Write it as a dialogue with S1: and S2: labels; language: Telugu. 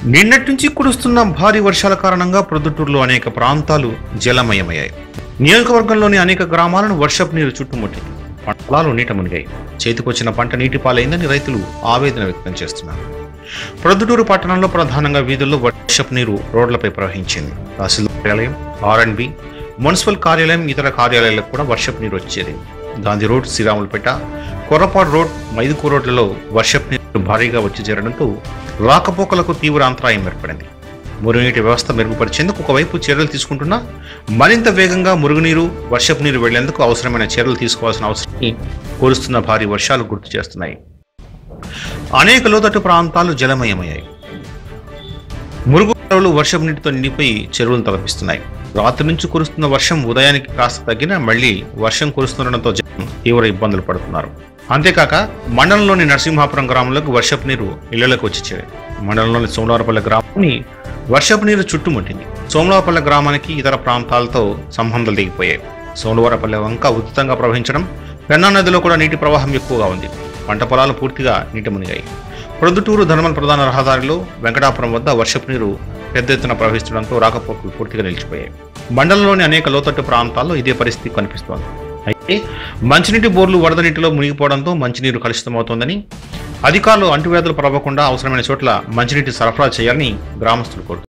S1: నిన్నటి నుంచి కురుస్తున్న భారీ వర్షాల కారణంగా ప్రొద్దుటూరులో అనేక ప్రాంతాలు జలమయమయ్యాయి నియోజకవర్గంలోని అనేక గ్రామాలను వర్షపు నీరు చుట్టుముట్టింది పంట పొలాలు నీట మునిగాయి చేతికొచ్చిన పంట నీటి పాలైందని రైతులు ఆవేదన వ్యక్తం చేస్తున్నారు ప్రొద్దుటూరు పట్టణంలో ప్రధానంగా వీధుల్లో వర్షపు నీరు రోడ్లపై ప్రవహించింది తహసీల్దార్ కార్యాలయం ఆర్ అండ్ బి మున్సిపల్ కార్యాలయం ఇతర కార్యాలయాలకు కూడా వర్షపు నీరు వచ్చేది గాంధీ రోడ్ శ్రీరాములపేట కొర్రపాడు రోడ్ మైదుకూ రోడ్లలో వర్షపు నీరు భారీగా వచ్చి చేరడంతో రాకపోకలకు తీవ్ర అంతరాయం ఏర్పడింది మురుగునీటి వ్యవస్థ మెరుగుపరిచేందుకు ఒకవైపు చర్యలు తీసుకుంటున్నా మరింత వేగంగా మురుగునీరు వర్షపు నీరు వెళ్లేందుకు అవసరమైన చర్యలు తీసుకోవాల్సిన అవసరాన్ని కురుస్తున్న భారీ వర్షాలు గుర్తు చేస్తున్నాయి అనేక లోతట్టు ప్రాంతాలు జలమయమయ్యాయి మురుగు కాలువలు వర్షపు నీటితో నిండిపోయి చెరువులు తలపిస్తున్నాయి రాత్రి నుంచి కురుస్తున్న వర్షం ఉదయానికి కాస్త తగ్గినా మళ్లీ వర్షం కురుస్తుండటంతో జనం తీవ్ర ఇబ్బందులు పడుతున్నారు అంతేకాక మండలంలోని నరసింహాపురం గ్రామంలోకి వర్షపు నీరు ఇళ్లలోకి వచ్చి చేరింది మండలంలోని సోమవారపల్లె గ్రామాన్ని వర్షపు నీరు చుట్టుముట్టింది సోమవారపల్లె గ్రామానికి ఇతర ప్రాంతాలతో సంబంధాలు దిగిపోయాయి సోమవారపల్లె వంక ఉచితంగా ప్రవహించడం పెన్నా నదిలో కూడా నీటి ప్రవాహం ఎక్కువగా ఉంది పంట పొలాలు పూర్తిగా నీటి మునిగాయి ప్రొద్దుటూరు ధర్మల్ ప్రధాన రహదారిలో వెంకటాపురం వద్ద వర్షపు నీరు పెద్ద ఎత్తున ప్రవహిస్తుండటంతో రాకపోకలు పూర్తిగా నిలిచిపోయాయి మండలంలోని అనేక లోతట్టు ప్రాంతాల్లో ఇదే పరిస్థితి కనిపిస్తోంది అయితే మంచినీటి బోర్లు వరద నీటిలో మునిగిపోవడంతో మంచినీరు కలుషితమవుతోందని అధికారులు అంటువ్యాధులు ప్రవ్వకుండా అవసరమైన చోట్ల మంచినీటి సరఫరా చేయాలని గ్రామస్తులు కోరుతున్నారు